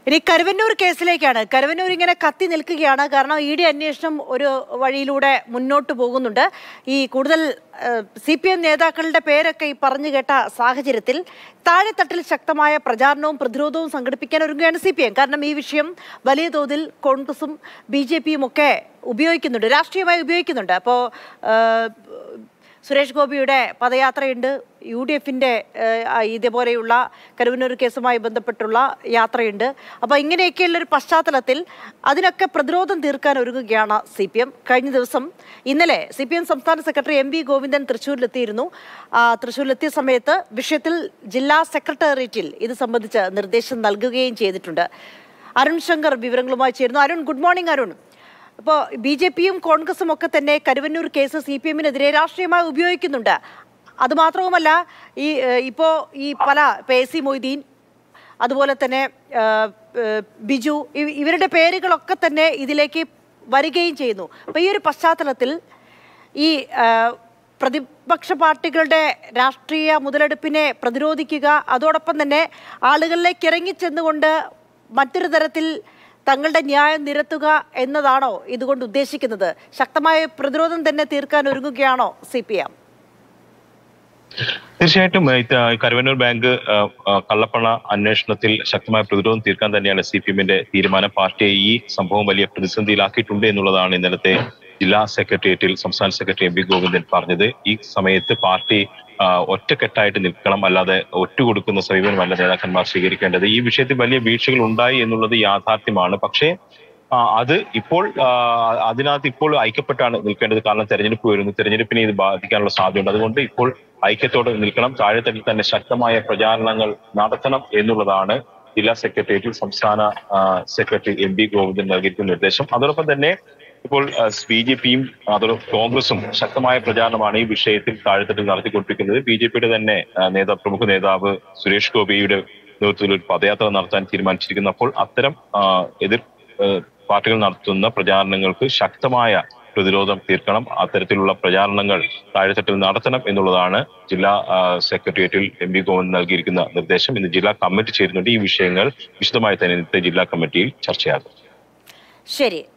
ഇനി കരുവന്നൂർ കേസിലേക്കാണ് കരുവന്നൂർ ഇങ്ങനെ കത്തി നിൽക്കുകയാണ് കാരണം ഇ ഡി അന്വേഷണം ഒരു വഴിയിലൂടെ മുന്നോട്ട് പോകുന്നുണ്ട് ഈ കൂടുതൽ സി പി എം നേതാക്കളുടെ പേരൊക്കെ ഈ പറഞ്ഞു കേട്ട സാഹചര്യത്തിൽ താഴെത്തട്ടിൽ ശക്തമായ പ്രചാരണവും പ്രതിരോധവും സംഘടിപ്പിക്കാൻ ഒരുങ്ങുകയാണ് സി പി എം കാരണം ഈ വിഷയം വലിയ തോതിൽ കോൺഗ്രസും ബി ജെ പിയും ഒക്കെ ഉപയോഗിക്കുന്നുണ്ട് രാഷ്ട്രീയമായി ഉപയോഗിക്കുന്നുണ്ട് അപ്പോൾ സുരേഷ് ഗോപിയുടെ പദയാത്രയുണ്ട് യു ഡി എഫിൻ്റെ ഇതേപോലെയുള്ള കരുവന്നൂർ കേസുമായി ബന്ധപ്പെട്ടുള്ള യാത്രയുണ്ട് അപ്പോൾ ഇങ്ങനെയൊക്കെയുള്ളൊരു പശ്ചാത്തലത്തിൽ അതിനൊക്കെ പ്രതിരോധം തീർക്കാൻ ഒരുങ്ങുകയാണ് സി പി എം കഴിഞ്ഞ ദിവസം ഇന്നലെ സി പി എം സംസ്ഥാന സെക്രട്ടറി എം വി ഗോവിന്ദൻ തൃശ്ശൂരിലെത്തിയിരുന്നു ആ, തൃശ്ശൂരിലെത്തിയ സമയത്ത് വിഷയത്തിൽ ജില്ലാ സെക്രട്ടേറിയറ്റിൽ ഇത് സംബന്ധിച്ച് നിർദ്ദേശം നൽകുകയും ചെയ്തിട്ടുണ്ട് അരുൺ ശങ്കർ വിവരങ്ങളുമായി ചേരുന്നു അരുൺ ഗുഡ് മോർണിംഗ് അരുൺ ഇപ്പോൾ ബി ജെ പിയും കോൺഗ്രസും ഒക്കെ തന്നെ കരുവന്നൂർ കേസ് സി പി എമ്മിനെതിരെ രാഷ്ട്രീയമായി ഉപയോഗിക്കുന്നുണ്ട് അതുമാത്രവുമല്ല ഈ ഏഹ്, ഇപ്പോൾ ഈ പല ഇപ്പൊ എ സി മൊയ്തീൻ അതുപോലെ തന്നെ ഏഹ്, ഏഹ്, ബിജു ഇവ- ഇവരുടെ പേരുകളൊക്കെ തന്നെ ഇതിലേക്ക് വരികയും ചെയ്യുന്നു അപ്പോൾ ഈ ഒരു പശ്ചാത്തലത്തിൽ ഈ ഏഹ്, പ്രതിപക്ഷ പാർട്ടികളുടെ രാഷ്ട്രീയ മുതലെടുപ്പിനെ പ്രതിരോധിക്കുക അതോടൊപ്പം തന്നെ ആളുകളിലേക്ക് ഇറങ്ങിച്ചെന്നുകൊണ്ട് മറ്റൊരു തരത്തിൽ തങ്ങളുടെ ന്യായം നിരത്തുക എന്നതാണോ ഇതുകൊണ്ട് ഉദ്ദേശിക്കുന്നത് ശക്തമായ പ്രതിരോധം തന്നെ തീർക്കാൻ ഒരുങ്ങുകയാണോ സി പി എം തീർച്ചയായിട്ടും ഏഹ്, ഇത് കരുവന്നൂർ ബാങ്ക് ഏഹ്, ഏഹ്, കള്ളപ്പണ അന്വേഷണത്തിൽ ശക്തമായ പ്രതിരോധം തീർക്കാൻ തന്നെയാണ് സി പി എമ്മിന്റെ തീരുമാനം പാർട്ടിയെ ഈ സംഭവം വലിയ പ്രതിസന്ധിയിലാക്കിയിട്ടുണ്ട് എന്നുള്ളതാണ് ഇന്നലത്തെ ജില്ലാ സെക്രട്ടേറിയറ്റിൽ സംസ്ഥാന സെക്രട്ടറി എം വി ഗോവിന്ദൻ പറഞ്ഞത് ഈ സമയത്ത് പാർട്ടി ആഹ്, ഒറ്റക്കെട്ടായിട്ട് നിൽക്കണം അല്ലാതെ ഒറ്റുകൊടുക്കുന്ന സമീപനമല്ല നേതാക്കന്മാർ സ്വീകരിക്കേണ്ടത് ഈ വിഷയത്തിൽ വലിയ വീഴ്ചകൾ ഉണ്ടായി എന്നുള്ളത് യാഥാർത്ഥ്യമാണ് പക്ഷേ ആ, അത് ഇപ്പോൾ ആ, അതിനകത്ത് ഇപ്പോൾ ഐക്യപ്പെട്ടാണ് നിൽക്കേണ്ടത് കാരണം തെരഞ്ഞെടുപ്പ് വരുന്നു തെരഞ്ഞെടുപ്പിനെ ഇത് ബാധിക്കാനുള്ള സാധ്യതയുണ്ട് അതുകൊണ്ട് ഇപ്പോൾ ഐക്യത്തോടെ നിൽക്കണം താഴെത്തട്ടിൽ തന്നെ ശക്തമായ പ്രചാരണങ്ങൾ നടത്തണം എന്നുള്ളതാണ് ജില്ലാ സെക്രട്ടേറിയറ്റിൽ സംസ്ഥാന ആ, സെക്രട്ടറി എം പി ഗോവിന്ദൻ നൽകിയിരിക്കുന്ന നിർദ്ദേശം അതോടൊപ്പം തന്നെ ഇപ്പോൾ ബി ജെ പിയും അതോടൊപ്പം കോൺഗ്രസും ശക്തമായ പ്രചാരണമാണ് ഈ വിഷയത്തിൽ താഴെത്തട്ടിൽ നടത്തിക്കൊണ്ടിരിക്കുന്നത് ബി ജെ പിയുടെ തന്നെ ആ, നേതാ പ്രമുഖ നേതാവ് സുരേഷ് ഗോപിയുടെ നേതൃത്വത്തിൽ ഒരു പദയാത്ര നടത്താൻ തീരുമാനിച്ചിരിക്കുന്നു അപ്പോൾ അത്തരം ആ, എതിർ ആ, പാർട്ടികൾ നടത്തുന്ന പ്രചാരണങ്ങൾക്ക് ശക്തമായ പ്രതിരോധം തീർക്കണം അത്തരത്തിലുള്ള പ്രചാരണങ്ങൾ താഴെത്തട്ടിൽ നടത്തണം എന്നുള്ളതാണ് ജില്ലാ ആ, സെക്രട്ടേറിയറ്റിൽ എം പി ഗോവൻ നൽകിയിരിക്കുന്ന നിർദ്ദേശം ഇന്ന് ജില്ലാ കമ്മിറ്റി ചേരുന്നുണ്ട് ഈ വിഷയങ്ങൾ വിശദമായി തന്നെ ഇന്നത്തെ ജില്ലാ കമ്മിറ്റിയിൽ ചർച്ചയാകും ശരി